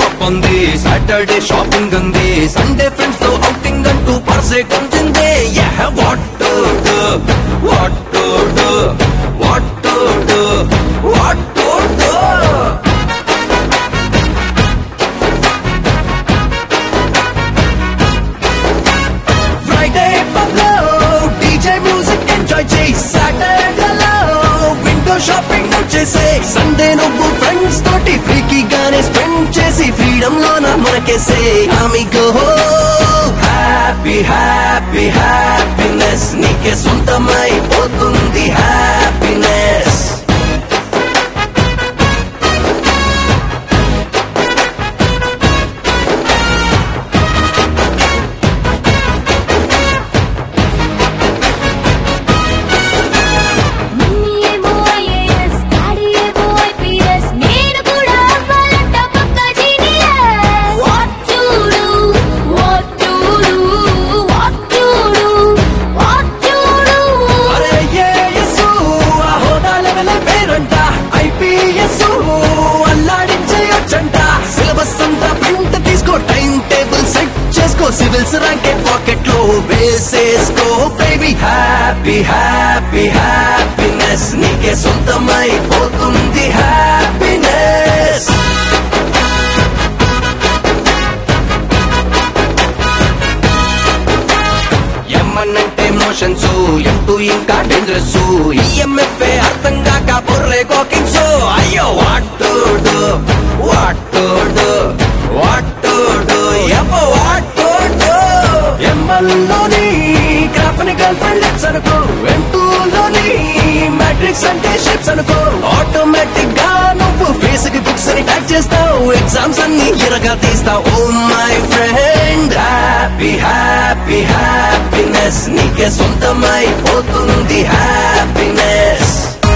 lollipop ఉంది Saturday shopping ఉంది Sunday friends తో అవుటింగ్ అంటూ పర్సే కొంచింది what what what what Friday పబ్లో డీజే మ్యూజిక్ ఎంజాయ్ చేయి సాటర్డేలో విండో షాపింగ్ చేసే సండే నువ్వు ఫ్రెండ్స్ తోటి ఫ్రీకి గానే స్పెండ్ చేసి ఫ్రీడమ్ లోన మనకేసే ఆమిగో హ్యాపీ హ్యాపీ హ్యాపీనెస్ నీకే సొంతమై పోతుంది హ్యాపీనెస్ మమ్మీ ఏమో ఐఏఎస్ డాడీ ఏమో ఐపీఎస్ నేను కూడా అవ్వాలంట పక్క genius what to do what to do what to do what to do అరే ఐఏఎస్ ఆ హోదా లెవెల్ పేరంట ఐపీఎస్ అల్లాడించేయొచ్చంట సిలబస్ అంతా ప్రింట్ తీసుకో టైం టేబుల్ సెట్ చేసుకో సివిల్స్ ర్యాంకే పాకెట్ లో వేసేసుకో బేబీ హ్యాపీ హ్యాపీ హ్యాపీనెస్ నీకే సొంతమై పోతుంది హ్యాపీనెస్ ఎమ్మన్నంటే మోషన్స్ ఎంటూ ఇంకా డేంజరస్ ఈఎంఎఫ్ అర్థం కాక బుర్రే కోకింగ్స్ అయ్యో వాట్టుడు వాట్టుడు వాట్టుడు ఎప్ప వాట్టుడు ఎమ్మల్లోని గ్రాఫ్ని గర్ల్ ఫ్రెండ్ లిప్స్ అనుకో ఎంటూలోని మ్యాట్రిక్స్ అంటే షిప్స్ అనుకో ఆటోమేటిక్ గా నువ్వు ఫేస్ కి బుక్స్ అని టైప్ చేస్తావు ఎగ్జామ్స్ అన్ని ఇరగా తీస్తావు oh my friend happy happy happiness నీకే సొంతమై పోతుంది హ్యాపీనెస్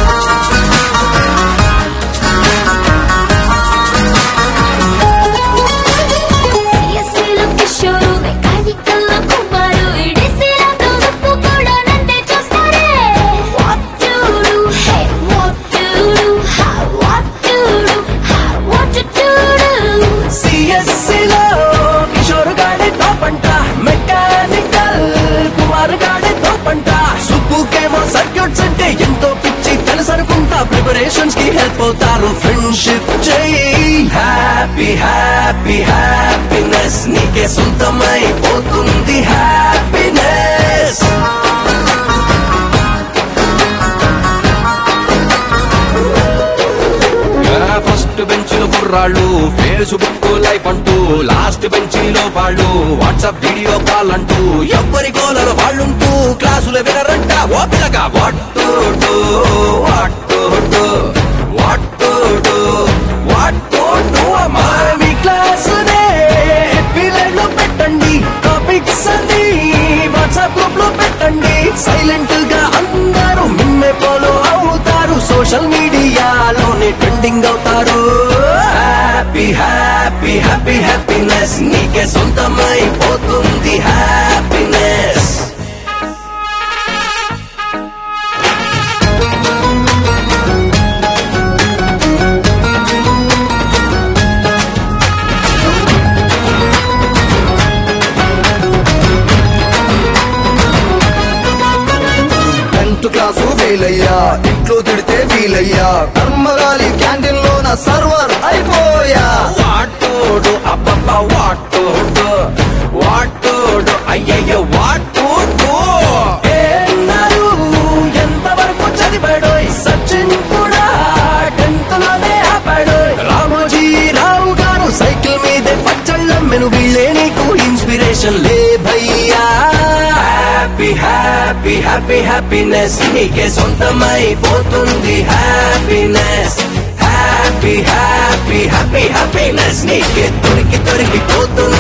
సిఎస్సిలో కిషోరు మెకానికల్లో కుమారు ఇడిసిలతో ఉప్పు కూడా నన్నే చూస్తారే what to do hey what to do how what to do how what to do CSC లో కిషోర్ గాడే టాప్ అంట మెకానికల్ కుమార్ గాడే టాప్ అంట సుబ్బుకేమో సర్క్యూట్స్ అంటే ఎంతో పిచ్చి తెలుసు అనుకుంటా ప్రిపరేషన్స్ కి హెల్ప్ అవుతారు ఫ్రెండ్షిప్ చేయి హ్యాపీ హ్యాపీ హ్యాపీనెస్ నీకే సొంతమై పోతుంది హ్యాపీనెస్ ఫస్ట్ బెంచ్ లో కుర్రాళ్ళు ఫేస్బుక్ లైఫ్ అంటూ లాస్ట్ బెంచీలో వాళ్ళు వాట్సాప్ వీడియో కాల్ అంటూ ఎవ్వరి గోలలో వాళ్ళుంటూ క్లాసులు వినరంట ఓ పిల్లగా వాట్టు వాట్టు వాట్టు వాట్టు అమ్మా మీ క్లాసునే పిల్లలు పెట్టండి టాపిక్స్ అన్ని వాట్సాప్ గ్రూప్ లో పెట్టండి సైలెంట్ గా అందరూ మిమ్మే ఫాలో అవుతారు సోషల్ మీడియాలోనే ట్రెండింగ్ అవుతారు హ్యాపీ హ్యాపీ హ్యాపీ హ్యాపీనెస్ నీకే సొంతమై పోతుంది హ్యాపీనెస్ టెన్త్ క్లాసు ఫెయిల్ అయ్యా ఇంట్లో తిడితే ఫీల్ అయ్యా కర్మగాలి క్యాంటీన్ లో నా సర్వర్ అయిపోయా వాటోడు అబ్బబ్బ వాటోడు వాటోడు అయ్యయ్యో వాటోడు ఏన్నారు ఎంతవరకు చదివాడు సచిన్ కూడా టెన్త్ లోనే ఆపాడు రామోజీ రావు గారు సైకిల్ మీదే పచ్చళ్ళమ్మెను వీళ్ళే నీకు ఇన్స్పిరేషన్ లే భయ్యా హ్యాపీ హ్యాపీ హ్యాపీ హ్యాపీనెస్ నీకే సొంతమై పోతుంది happiness happy happy happy happiness నీకే దొరికి దొరికి పోతుంది